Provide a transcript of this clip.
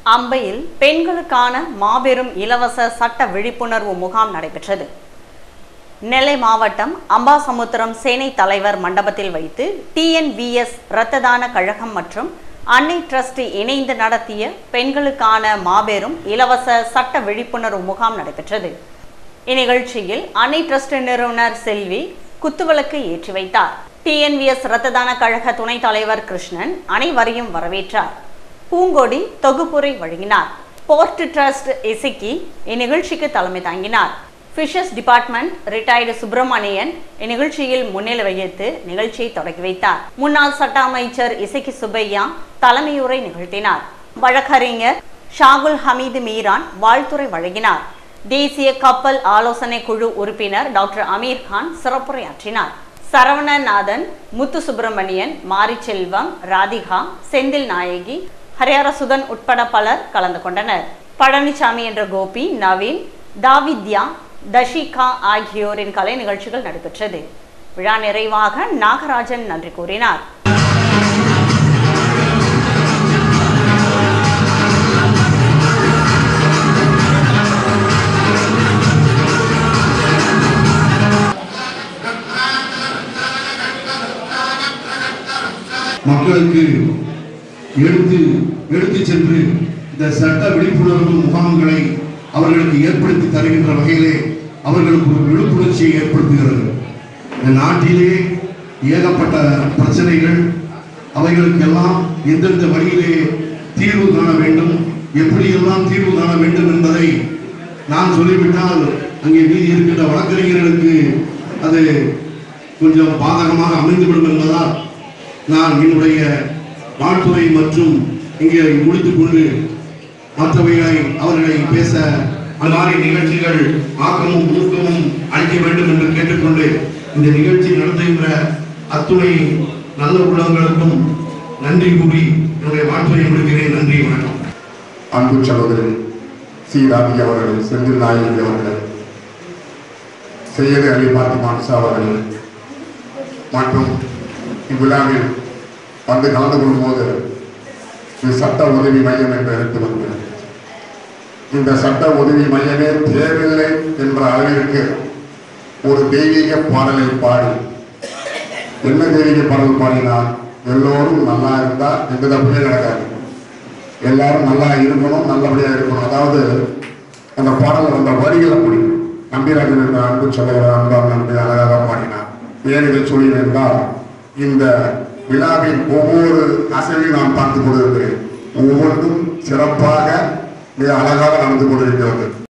அம்பையில் பெண்களுக்கான மாபெரும் இலவச சட்ட விழிப்புணர்வு முகாம் நடைபெற்றது நெல்லை மாவட்டம் அம்பாசமுத்திரம் சேனை தலைவர் மண்டபத்தில் வைத்து டிஎன்விஎஸ் இரத்த தான கழகம் மற்றும் அன்னை டிரஸ்ட் இணைந்து நடத்திய பெண்களுக்கான மாபெரும் இலவச சட்ட விழிப்புணர்வு முகாம் நடைபெற்றது இந்நிகழ்ச்சியில் அன்னை டிரஸ்ட் நிறுவனர் செல்வி குத்துவிளக்கு ஏற்றி வைத்தார் டிஎன்விஎஸ் இரத்த தான கழக துணைத் தலைவர் கிருஷ்ணன் அனைவரையும் வரவேற்றார் பூங்கொடி தொகுப்புரை வழங்கினார் போர்ட் ட்ரஸ்ட் இசக்கி இந்நிகழ்ச்சிக்கு தலைமை தாங்கினார் ஃபிஷர்ஸ் டிபார்ட்மெண்ட் ரிட்டையர்டு சுப்பிரமணியன் இந்நிகழ்ச்சியில் முன்னிலை வகித்து நிகழ்ச்சியை தொடங்கி வைத்தார் முன்னாள் சட்ட அமைச்சர் இசக்கி சுப்பையா தலைமையுரை நிகழ்த்தினார் வழக்கறிஞர் ஷாகுல் ஹமீது மீரான் வாழ்த்துரை வழங்கினார் தேசிய கப்பல் ஆலோசனை குழு உறுப்பினர் டாக்டர் அமீர் கான் சிறப்புரையாற்றினார் சரவணநாதன் முத்து சுப்பிரமணியன் மாரிச்செல்வம் ராதிகா செந்தில் நாயகி ஹரிஹரசுதன் உட்பட பலர் கலந்து கொண்டனர் பழனிசாமி என்ற கோபி நவீன் தாவித்யா தஷிகா ஆகியோரின் கலை நிகழ்ச்சிகள் நடைபெற்றது விழா நிறைவாக நாகராஜன் நன்றி கூறினார் மக்களுக்கு எடுத்து எடுத்து சென்று இந்த சட்ட விழிப்புணர்வு முகாம்களை அவர்களுக்கு ஏற்படுத்தி தருகின்ற வகையிலே அவர்களுக்கு ஒரு விழிப்புணர்ச்சியை ஏற்படுத்துகிறது இந்த நாட்டிலே ஏகப்பட்ட பிரச்சனைகள் அவைகளுக்கெல்லாம் எந்தெந்த வழியிலே தீர்வு காண வேண்டும் எப்படியெல்லாம் தீர்வு காண வேண்டும் என்பதை நான் சொல்லிவிட்டால் அங்கே மீதி இருக்கின்ற வழக்கறிஞர்களுக்கு அது கொஞ்சம் பாதகமாக அமைந்துவிடும் என்பதால் நான் என்னுடைய வாழ்த்துறை மற்றும் இங்கே முடித்துக் கொண்டு மற்றவைகளை அவர்களை பேச அந்த மாதிரி நிகழ்ச்சிகள் ஆக்கமும் ஊக்கமும் அளிக்க வேண்டும் என்று கேட்டுக்கொண்டு இந்த நிகழ்ச்சி நடத்துகின்ற அத்துணை நல்ல உள்ளங்களுக்கும் நன்றி கூறி என்னுடைய வாழ்த்துறை முடிக்கிறேன் நன்றி வணக்கம் அன்பு சகோதரர் சி ராபி அவர்கள் செந்தில் நாயகி அவர்கள் செய்யது அலி பாத்திமான்சா அவர்கள் மற்றும் இவ்விழாவில் வந்து கலந்து கொள்ளும்போது இது சட்ட உதவி மையம் என்று எடுத்து வந்தது இந்த சட்ட உதவி மையமே தேவையில்லை என்ற அளவிற்கு ஒரு தெய்வீக பாடலை பாடி என்ன தெய்வீக பாடல் பாடினால் எல்லோரும் நல்லா இருந்தா எந்த தப்புமே நடக்காது எல்லாரும் நல்லா இருக்கணும் நல்லபடியா இருக்கணும் அதாவது அந்த பாடல் அந்த வரிகளை அப்படி நம்பிராஜன் என்ற அன்பு சகோதரர் அன்பார் நம்பி அழகாக பாடினார் ஏன் இதை சொல்லினேன் என்றால் இந்த விழாவின் ஒவ்வொரு அசைவையும் நான் பார்த்துக் கொண்டிருக்கிறேன் ஒவ்வொன்றும் சிறப்பாக மிக அழகாக நடந்து கொண்டிருக்கிறது